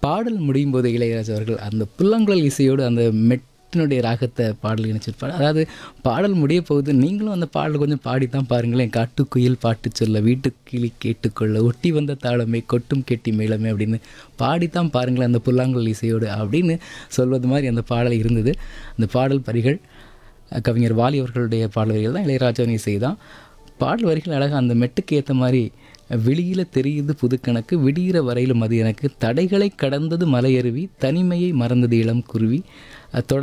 பாடல் முடியும் போது இளையராஜா அவர்கள் அந்த புல்லாங்குழல் இசையோடு அந்த மெட்டினுடைய ராகத்தை பாடல் இணைச்சிருப்பார் அதாவது பாடல் முடிய போகுது நீங்களும் அந்த பாடல் கொஞ்சம் பாடி தான் பாருங்களேன் காட்டுக்குயில் பாட்டு சொல்ல வீட்டுக்கிளி கேட்டுக்கொள்ள ஒட்டி வந்த தாளமே கொட்டும் கெட்டி மேளமே அப்படின்னு பாடித்தான் பாருங்களேன் அந்த புல்லாங்குழல் இசையோடு அப்படின்னு சொல்வது மாதிரி அந்த பாடல் இருந்தது அந்த பாடல் வரிகள் கவிஞர் வாலி அவர்களுடைய பாடல் வரிகள் தான் இளையராஜாவின் இசை தான் பாடல் வரிகள் அழகாக அந்த மெட்டுக்கு ஏற்ற மாதிரி வெளியில் தெரியுது புதுக்கணக்கு விடிகிற வரையிலும் அது எனக்கு தடைகளை கடந்தது மலையருவி தனிமையை மறந்தது இளம் குருவி அஹ் தொட